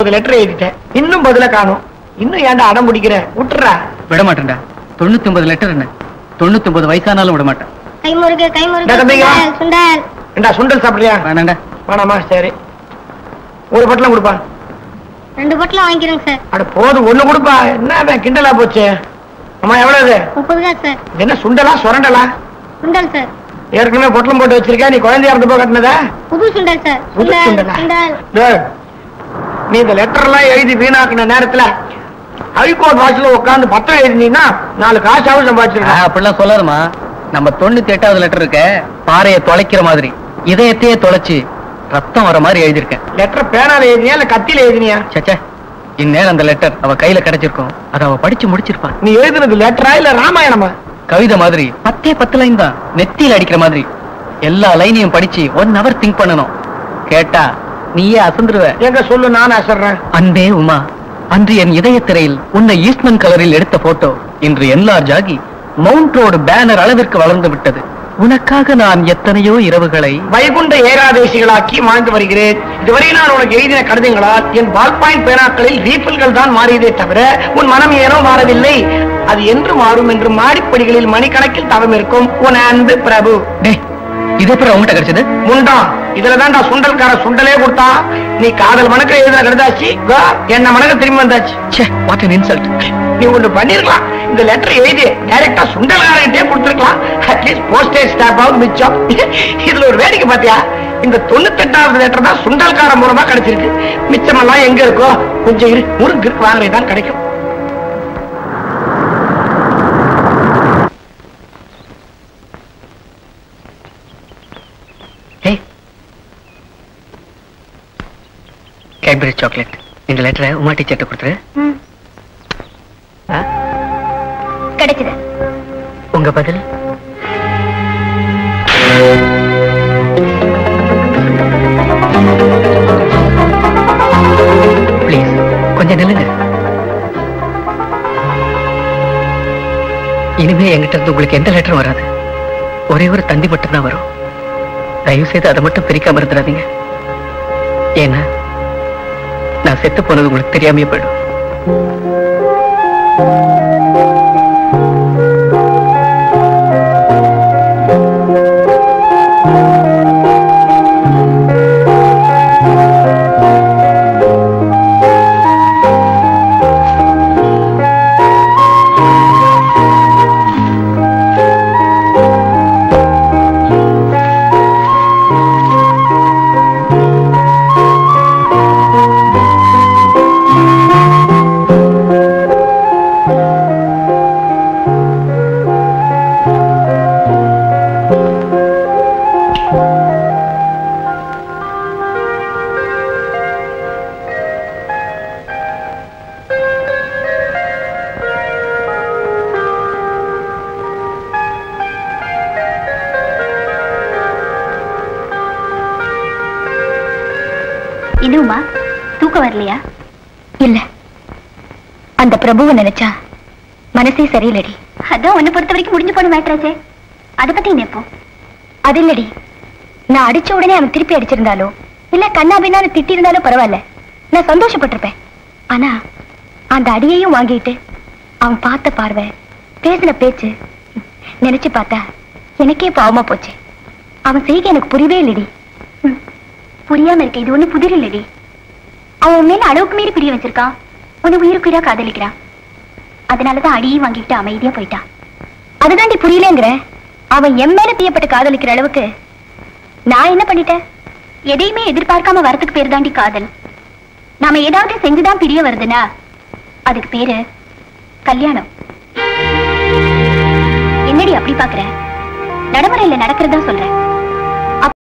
Letter எழுதிட்டேன் இன்னும் பதில காணும் இன்னும் ஏன்டா அடம் பிடிக்கிற விட்டுறா விட மாட்டேன்டா தொண்ணூத்தி ஒன்பது லெட்டர் என்ன தொண்ணூத்தி ஒன்பது வயசானாலும் விட மாட்டேன் கைமுறுக்கு டேய் கைமுறுக்கு தம்பிங்க. சுண்டல், சுண்டல் ஏண்டா சுண்டல் சாப்பிடுறியா வேணாண்டா வேணாமா சரி ஒரு பட்டலம் கொடுப்பா ரெண்டு பொட்டலம் வாங்கிக்கிறேங்க சார் அட போதும் ஒண்ணு கொடுப்பா என்ன அவன் கிண்டலா போச்சு அம்மா எவ்வளவு முப்பது காசு சார் இது என்ன சுண்டலா சுரண்டலா சுண்டல் சார் ஏற்கனவே பொட்டலம் போட்டு வச்சிருக்க நீ குழந்தையா இருந்தப்போ கட்டினதா புது சுண்டல் சார் புது சுண்டல் சுண்டலா சுண்டல் டேய், நீ இந்த லெட்டர் எல்லாம் எழுதி வீணாக்குன நேரத்துல ஹைகோர்ட் வாசல்ல உட்கார்ந்து பத்திரம் எழுதினீங்கன்னா நாலு காசாவும் ஆ, சம்பாதிச்சிருக்கேன் அப்படிலாம் சொல்லாதம்மா நம்ம தொண்ணூத்தி எட்டாவது லெட்டர் இருக்க பாறையை தொலைக்கிற மாதிரி இதயத்தையே தொலைச்சு ரத்தம் வர மாதிரி எழுதியிருக்கேன் லெட்டர் பேனால எழுதினியா இல்ல கத்தியில எழுதினியா சச்சே இந்நேரம் அந்த லெட்டர் அவ கையில கிடைச்சிருக்கும் அதை அவ படிச்சு முடிச்சிருப்பா நீ எழுதுனது லெட்டரா இல்ல ராமாயணமா கவிதை மாதிரி பத்தே பத்து லைன் தான் நெத்தியில அடிக்கிற மாதிரி எல்லா லைனையும் படிச்சு ஒன் ஹவர் திங்க் பண்ணணும் கேட்டா நீயே அசந்துருவ எங்க சொல்லு நான் அசர்றேன் அன்பே உமா அன்று என் இதயத் திரையில் உன்னை ஈஸ்ட்மன் கலரில் எடுத்த போட்டோ இன்று என்லார்ஜ் ஆகி மவுண்ட் ரோடு பேனர் அளவிற்கு வளர்ந்து விட்டது உனக்காக நான் எத்தனையோ இரவுகளை வைகுண்ட ஏகாதேசிகளாக்கி வாழ்ந்து வருகிறேன் இதுவரை நான் உனக்கு எழுதின கடிதங்களால் என் பால் பாயிண்ட் பேனாக்களில் ரீஃபில்கள் தான் மாறியதே தவிர உன் மனம் ஏனோ மாறவில்லை அது என்று மாறும் என்று மாடிப்படிகளில் மணிக்கணக்கில் தவம் இருக்கும் உன் அன்பு பிரபு டேய் இது எப்படி உங்ககிட்ட கிடைச்சது முண்டா இதுல தான்டா சுண்டல்கார சுண்டலே கொடுத்தா நீ காதல் மணக்க எழுதின கடிதாச்சு கோ, என்ன மணக்க திரும்பி வந்தாச்சு ச்சே வாட் அன் இன்சல்ட் நீ ஒண்ணு பண்ணிருக்கலாம் இந்த லெட்டர் எழுதி டைரக்டா சுண்டல்காரங்கிட்டே கொடுத்துருக்கலாம் அட்லீஸ்ட் போஸ்டேஜ் ஸ்டாம்பாவது மிச்சம் இதுல ஒரு வேடிக்கை பாத்தியா இந்த தொண்ணூத்தெட்டாவது லெட்டர் தான் சுண்டல்கார மூலமா கிடைச்சிருக்கு மிச்சமெல்லாம் எங்க இருக்கோ கொஞ்சம் இரு முருங்கு இருக்கு வாங்குறது தான் கிடைக்கும் ஏய் கேட்பரி சாக்லேட் இந்த லெட்டரை உமா டீச்சர்ட்ட கொடுத்துரு ம், ஆ? கிடைச்சது உங்க பதில் ப்ளீஸ் கொஞ்சம் நில்லுங்க இனிமே என்கிட்ட இருந்து உங்களுக்கு எந்த லெட்டரும் வராது ஒரே ஒரு தந்தி மட்டும்தான் வரும் தயவு செய்து அதை மட்டும் பிரிக்காம இருந்துடாதீங்க ஏன்னா நான் செத்து போனது உங்களுக்கு தெரியாமையே போயிடும் என்னுமா தூக்கம் வரலையா இல்ல அந்த பிரபுவை நினைச்சா மனசே சரியில்லடி அதான் உன்னை பொறுத்த வரைக்கும் முடிஞ்சு போன மேட்ராச்சே அதை பத்தி நினைப்போம் அது இல்லடி நான் அடிச்ச உடனே அவன் திருப்பி அடிச்சிருந்தாலோ இல்ல கண்ணா பின்னான்னு திட்டி இருந்தாலும் பரவாயில்ல நான் சந்தோஷப்பட்டிருப்பேன் ஆனா அந்த அடியையும் வாங்கிட்டு அவன் பார்த்த பார்வை பேசின பேச்சு நினைச்சு பார்த்தா எனக்கே பாவமா போச்சு அவன் செய்கை எனக்கு புரியவே இல்லடி ம், புரியாம இருக்க இது ஒண்ணு புதிர் இல்லடி அவன் உன் மேல அளவுக்கு மீறி பிரிய வச்சிருக்கான் உன்னை உயிருக்குயிரா காதலிக்கிறான் அதனாலதான் அடியும் வாங்கிட்டு அமைதியா போயிட்டான் அதுதாண்டி புரியலங்கிற அவன் என் மேல பிரியப்பட்டு காதலிக்கிற அளவுக்கு நான் என்ன பண்ணிட்டேன் எதையுமே எதிர்பார்க்காம வரதுக்கு பேர் தாண்டி காதல் நாம ஏதாவது செஞ்சுதான் பிரிய வருதுன்னா அதுக்கு பேரு கல்யாணம் என்னடி அப்படி பாக்குற நடைமுறையில நடக்கிறதா சொல்றேன்